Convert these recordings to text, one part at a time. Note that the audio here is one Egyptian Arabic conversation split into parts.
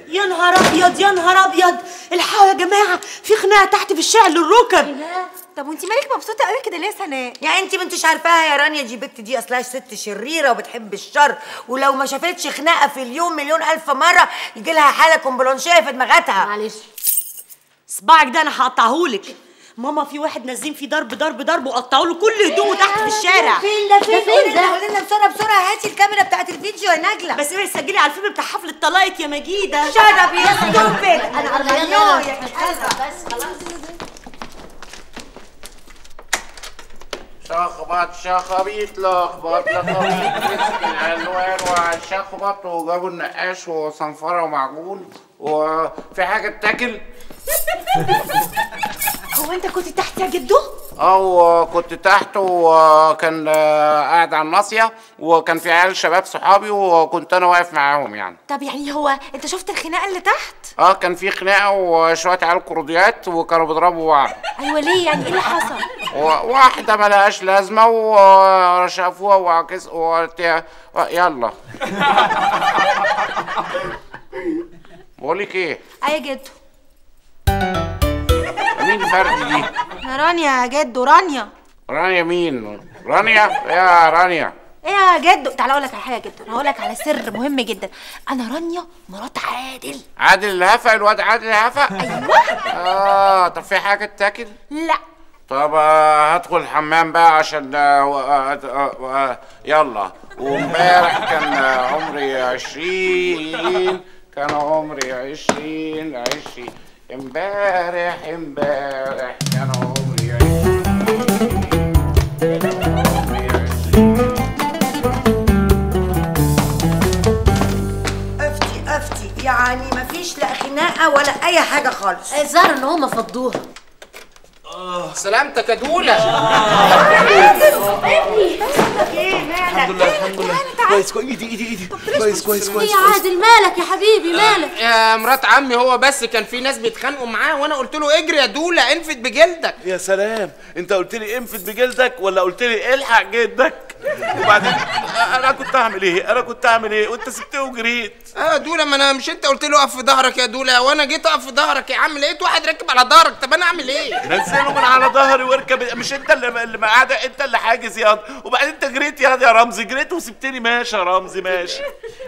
يا نهار ابيض يا نهار ابيض الحقوا يا جماعه في خناقه تحت في الشارع للركب لا طب وانت مالك مبسوطه قوي كده ليه يا سناء يعني انت ما انتش عارفاها يا رانيا دي بنت دي اصلها ست شريره وبتحب الشر ولو ما شافتش خناقه في اليوم مليون الف مره يجي لها حاله كومبلونشيه في دماغتها معلش صباعك ده انا هقطعهولك ماما في واحد نازلين فيه ضرب ضرب ضرب وقطعوا له كل هدومه تحت في الشارع فين ده فين فين ده؟ قولي لنا بسرعه بسرعه هاتي الكاميرا بتاعت الفيديو يا نجله بس اوعي تسجلي على الفيلم بتاع حفله طلايق يا مجيده شرب يا ستوبد انا عربيات يا بس خلاص شخبط شخبيط لخبط لخبيط مسك الالوان وشخبط وجابوا النقاش وصنفره ومعجون وفي حاجه تاكل هو انت كنت تحت يا جدو او كنت تحت وكان آه، قاعد على الناصيه وكان في عيال شباب صحابي وكنت انا واقف معاهم يعني طب يعني هو انت شفت الخناقه اللي تحت اه كان في خناقه وشويه عيال كروديات وكانوا بيضربوا بعض ايوه ليه يعني ايه اللي حصل و- واحده ملهاش لازمه وشافوها وعكس وقلت يلا بقولك ايه اي جدو مين فردي دي يا رانيا يا جدو رانيا رانيا مين رانيا يا رانيا ايه يا جدو تعالى اقول لك على حاجه يا جدو انا هقول لك على سر مهم جدا انا رانيا مرات عادل عادل الهفا الواد عادل الهفا ايوه اه طب في حاجه تاكل لا طب آه، هدخل الحمام بقى عشان آه، و- آه، آه، آه، يلا وامبارح كان آه، عمري عشرين كان عمري عشرين عشرين امبارح امبارح كان عمري عشرين عمري عشرين افتي افتي يعني مفيش لا خناقه ولا اي حاجه خالص الظاهر ان هم فضوها سلامتك يا دوله الحمد لله الحمد لله كويس كويس ايدي ايدي ايدي كويس كويس كويس يا عادل مالك يا حبيبي مالك يا مرات عمي هو بس كان في ناس بيتخانقوا معاه وانا قلت له اجري يا دوله انفد بجلدك يا سلام انت قلت لي انفد بجلدك ولا قلت لي الحق جدك وبعدين انا كنت اعمل ايه انا كنت اعمل ايه وانت سبتني وجريت اه دوله ما انا مش انت قلت له اقف في ظهرك يا دوله وانا جيت اقف في ظهرك يا عم لقيت واحد راكب على ظهرك طب انا اعمل ايه نزله من على ظهري واركب مش انت اللي اللي قاعده انت اللي حاجز ياض وبعدين انت جريت ياض يا رمزي جريت وسبتني ماشي يا رمزي ماشي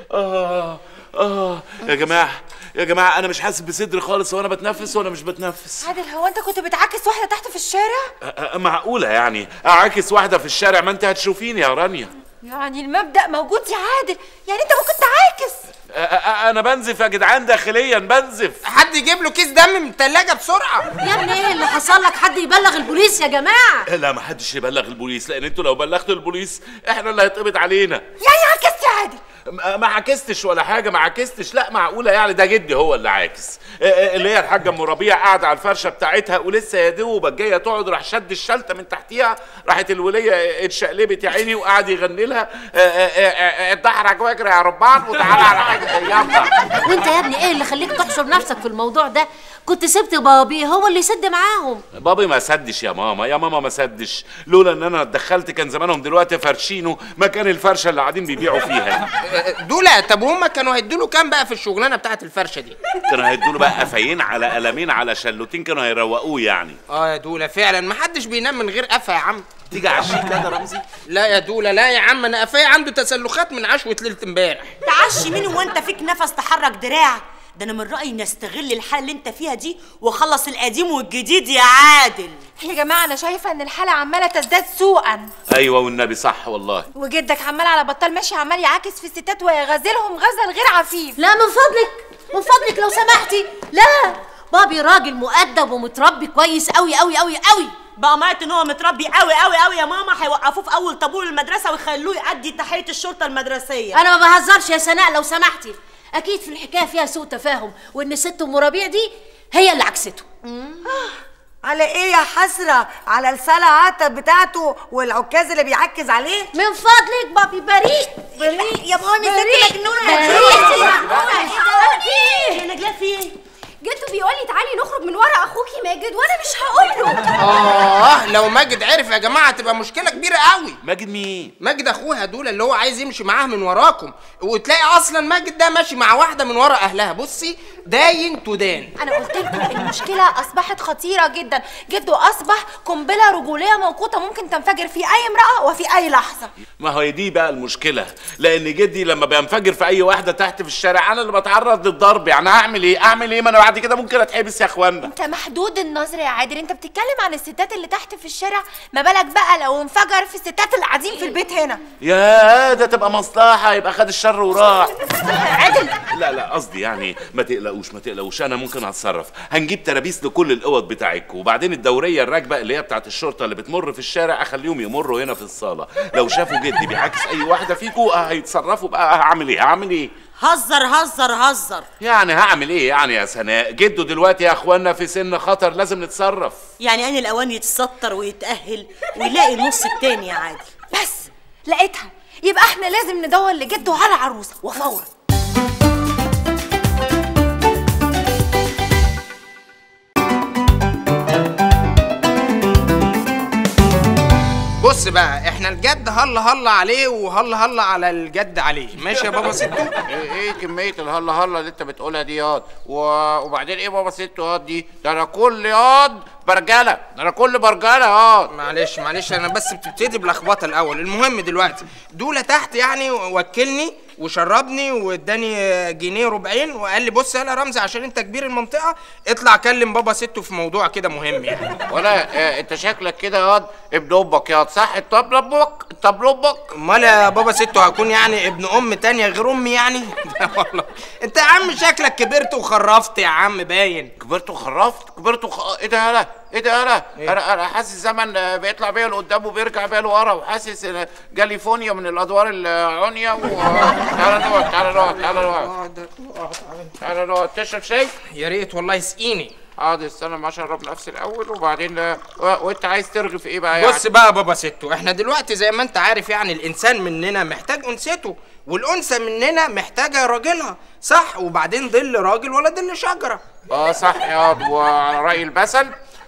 اه اه يا جماعه يا جماعه انا مش حاسس بصدري خالص وانا بتنفس وانا مش بتنفس عادل هو انت كنت بتعكس واحده تحت في الشارع أ- أ- معقوله يعني اعاكس واحده في الشارع ما انت هتشوفيني يا رانيا يعني المبدأ موجود يا عادل يعني انت ممكن تعاكس أ- أ- انا بنزف يا جدعان داخليا بنزف حد يجيب له كيس دم من التلاجة بسرعه يا ابني ايه اللي حصل لك حد يبلغ البوليس يا جماعه لا ما حدش يبلغ البوليس لان انتوا لو بلغتوا البوليس احنا اللي هيتقبض علينا يعني عكست يا عادل ما ما عكستش ولا حاجه ما عكستش لا معقوله يعني ده جدي هو اللي عاكس آه، آه، اللي هي الحاجه ام ربيع قاعده على الفرشه بتاعتها ولسه يا دوبك جايه تقعد راح شد الشلته من تحتيها راحت الوليه اتشقلبت يا عيني وقعد يغني لها آه، آه، آه، آه، اتدحرج واجري يا ربان وتعالى على حاجه يلا وانت يا ابني ايه اللي خليك تحشر نفسك في الموضوع ده كنت سبت بابي هو اللي يسد معاهم بابي ما سدش يا ماما يا ماما ما سدش لولا ان انا اتدخلت كان زمانهم دلوقتي فرشينه مكان الفرشه اللي قاعدين بيبيعوا فيها آه، دوله طب وهم كانوا هيدوا له كام بقى في الشغلانه بتاعت الفرشه دي كانوا هيدوا له بقى قفايين على قلمين على شلوتين كانوا هيروقوه يعني اه يا دوله فعلا ما حدش بينام من غير قفا يا عم تيجي على الشيك ده يا رمزي لا يا دوله لا يا عم انا قفايا عنده تسلخات من عشوه ليله امبارح تعشي مين وانت فيك نفس تحرك دراع ده انا من رايي نستغل الحاله اللي انت فيها دي واخلص القديم والجديد يا عادل يا جماعه انا شايفه ان الحاله عماله تزداد سوءا ايوه والنبي صح والله وجدك عمال على بطال ماشي عمال يعاكس في الستات ويغازلهم غزل غير عفيف لا من فضلك من فضلك لو سمحتي لا بابي راجل مؤدب ومتربي كويس قوي قوي قوي قوي بقى مات ان هو متربي قوي قوي قوي يا ماما هيوقفوه في اول طابور المدرسه ويخلوه يأدي تحيه الشرطه المدرسيه انا ما بهزرش يا سناء لو سمحتي اكيد في الحكايه فيها سوء تفاهم وان ست ام ربيع دي هي اللي عكسته على ايه يا حسره على السلة عتب بتاعته والعكاز اللي بيعكز عليه من فضلك بابي بريء بريء يا مامي ست مجنونه بريء يا نجلاء في ايه جدو بيقول لي تعالي نخرج من ورا اخوكي ماجد وانا مش هقول له اه لو ماجد عرف يا جماعه تبقى مشكله كبيره قوي ماجد مين ماجد اخوها دول اللي هو عايز يمشي معاها من وراكم وتلاقي اصلا ماجد ده ماشي مع واحده من ورا اهلها بصي داين تدان انا قلت لكم المشكله اصبحت خطيره جدا جده اصبح قنبله رجوليه موقوته ممكن تنفجر في اي امراه وفي اي لحظه ما هي دي بقى المشكلة لأن جدي لما بينفجر في أي واحدة تحت في الشارع أنا اللي بتعرض للضرب يعني هعمل إيه؟ أعمل إيه؟ ما أنا بعد كده ممكن أتحبس يا إخوانا انت محدود النظر يا عادل انت بتتكلم عن الستات اللي تحت في الشارع ما بالك بقى لو انفجر في الستات اللي قاعدين في البيت هنا يا ده تبقى مصلحة يبقى خد الشر وراح عادل لا لا قصدي يعني ما تقلقوش ما تقلقوش انا ممكن اتصرف هنجيب ترابيس لكل الاوض بتاعتكم وبعدين الدوريه الراكبه اللي هي بتاعت الشرطه اللي بتمر في الشارع اخليهم يمروا هنا في الصاله لو شافوا جدي بيعاكس اي واحده فيكم هيتصرفوا بقى هعمل ايه هعمل ايه هزر هزر هزر يعني هعمل ايه يعني يا سناء جده دلوقتي يا اخوانا في سن خطر لازم نتصرف يعني أنا الأوان يتستر ويتأهل ويلاقي النص التاني يا عادل بس لقيتها يبقى احنا لازم ندور لجده على عروسه وفورا بص بقى احنا الجد هلا هلا عليه وهلا هلا على الجد عليه ماشي يا بابا ستو ايه إيه كمية الهلا هلا اللي انت بتقولها دي ياض و- وبعدين ايه بابا ست ياض دي ده انا كل ياض برجلة ده انا كل برجلة ياض معلش معلش انا بس بتبتدي بلخبطه الاول المهم دلوقتي دولة تحت يعني وكلني وشربني واداني جنيه ربعين وقال لي بص يلا رمزي عشان انت كبير المنطقه اطلع كلم بابا ستو في موضوع كده مهم يعني ولا اه انت شكلك كده ياض ابن امك ياض صح طب ربك طب ربك امال يا بابا ستو هكون يعني ابن ام تانية غير امي يعني لا والله انت يا عم شكلك كبرت وخرفت يا عم باين كبرت وخرفت كبرت وخ... ايه ده يالا ايه ده يالا انا انا حاسس الزمن آه، بيطلع بيا لقدام وبيرجع بيا لورا وحاسس ان جالي فونيا من الادوار العنيا و تعالى نقعد تعالى نقعد تعالى نقعد تعالى نقعد تشرب شاي يا ريت والله يسقيني حاضر استنى ما اشرب نفسي الاول وبعدين آه، و- وانت عايز ترغي في ايه بقى يعني بص بقى يا بابا ستو احنا دلوقتي زي ما انت عارف يعني الانسان مننا محتاج انثته والانثى مننا محتاجه راجلها صح وبعدين ظل راجل ولا ظل شجره اه صح يا وعلى رأي المثل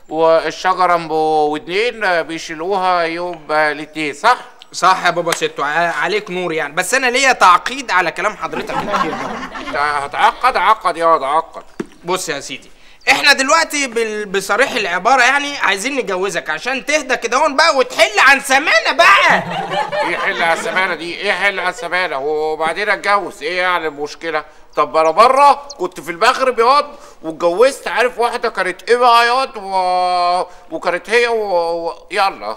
والشجرة ام ودنين آه، بيشيلوها يوم آه، الاتنين صح؟ صح يا بابا ستو ع- عليك نور يعني بس انا ليا تعقيد على كلام حضرتك الاخير ده انت هتعقد عقد يا عقد بص يا سيدي احنا دلوقتي بال... بصريح العباره يعني عايزين نجوزك عشان تهدى كده هون بقى وتحل عن سمانه بقى ايه حل على السمانة دي؟ ايه حل على السمانة؟ وبعدين اتجوز ايه يعني المشكلة؟ طب انا بره كنت في المغرب ياض واتجوزت عارف واحدة كانت ايه بقى ياض و... وكانت هي و... و... يلا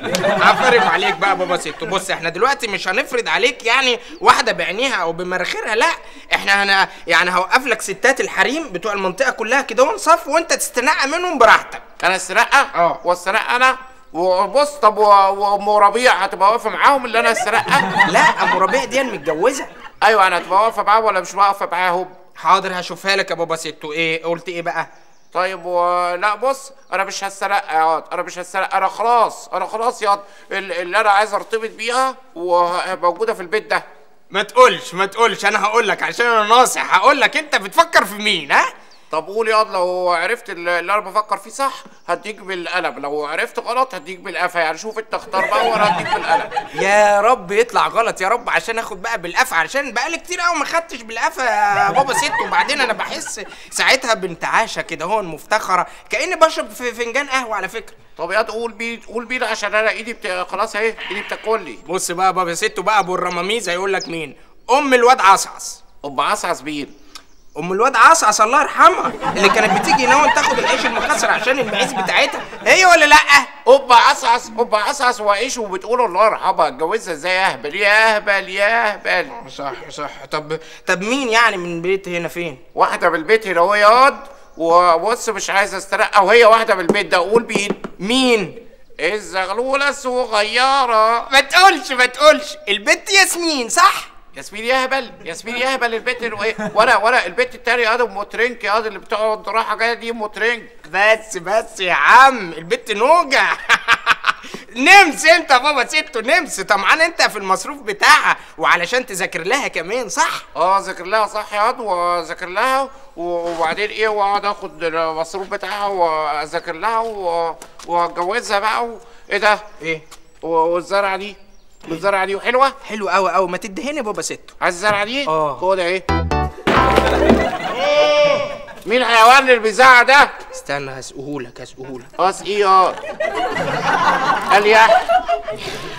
هفرم عليك بقى بابا ستو بص احنا دلوقتي مش هنفرض عليك يعني واحده بعينيها او بمراخيرها لا احنا هن يعني هوقف لك ستات الحريم بتوع المنطقه كلها كده ونصف وانت تستنقى منهم براحتك انا السرقة؟ اه. والسرقة انا؟ وبص طب و- وام ربيع هتبقى واقفة معاهم اللي انا السرقة؟ لا ابو ربيع دي متجوزه ايوه انا هتبقى واقفة معاهم ولا مش واقفة معاهم؟ حاضر هشوفها لك يا بابا ستو ايه قلت ايه بقى طيب و... لا بص انا مش هسرق يا واد انا مش هسرق انا خلاص انا خلاص يا واد ال- اللي انا عايز ارتبط بيها وموجوده في البيت ده ما تقولش ما تقولش انا هقول لك عشان انا ناصح هقول لك انت بتفكر في مين ها طب قول يا واد لو عرفت ال- اللي انا بفكر فيه صح هديك بالقلم لو عرفت غلط هديك بالقفا يعني شوف انت اختار بقى وانا هديك بالقلم يا رب يطلع غلط يا رب عشان اخد بقى بالقفا عشان بقالي كتير قوي ما خدتش بالقفا يا بابا ست وبعدين انا بحس ساعتها بانتعاشه كده هون مفتخره كاني بشرب في فنجان قهوه على فكره طب يا واد قول بيه قول بيه عشان انا ايدي بت... خلاص اهي ايدي بتاكلني بص بقى يا بابا ست بقى ابو الرماميز هيقول لك مين ام الواد عصعص ام عصعص بين ام الواد عصعص الله يرحمها اللي كانت بتيجي هنا تاخد العيش المكسر عشان المعيز بتاعتها هي ولا لا ام عصعص ام عصعص وعيش وبتقول الله يرحمها اتجوزها ازاي يا اهبل يا اهبل يا اهبل صح صح طب طب مين يعني من بيت هنا فين واحدة من البيت هنا هو ياض وبص مش عايز استرقى وهي واحدة من البيت ده قول مين؟ مين الزغلولة الصغيرة ما تقولش ما تقولش البت ياسمين صح ياسمين يهبل ياسمين يهبل البيت اللي ايه ولا ولا البيت التاني ياض ام ترنك ياض اللي بتقعد رايحة جاية دي ام ترنك بس بس يا عم البت نوجة نمس انت يا بابا ستو نمس طمعان انت في المصروف بتاعها وعلشان تذاكر لها كمان صح اه ذاكر لها صح يا واد واذاكر لها و- وبعدين ايه واقعد اخد المصروف بتاعها واذاكر لها و- واتجوزها بقى و... ايه ده؟ ايه و- والزرعه دي والزرعه دي وحلوه؟ حلو قوي قوي ما تدهني يا بابا ستو عايز الزرعه دي؟ اه. خد ايه مين الحيوان اللي بيزعق ده؟ استنى هسقهولك هسقهولك قص ايه اه قال يا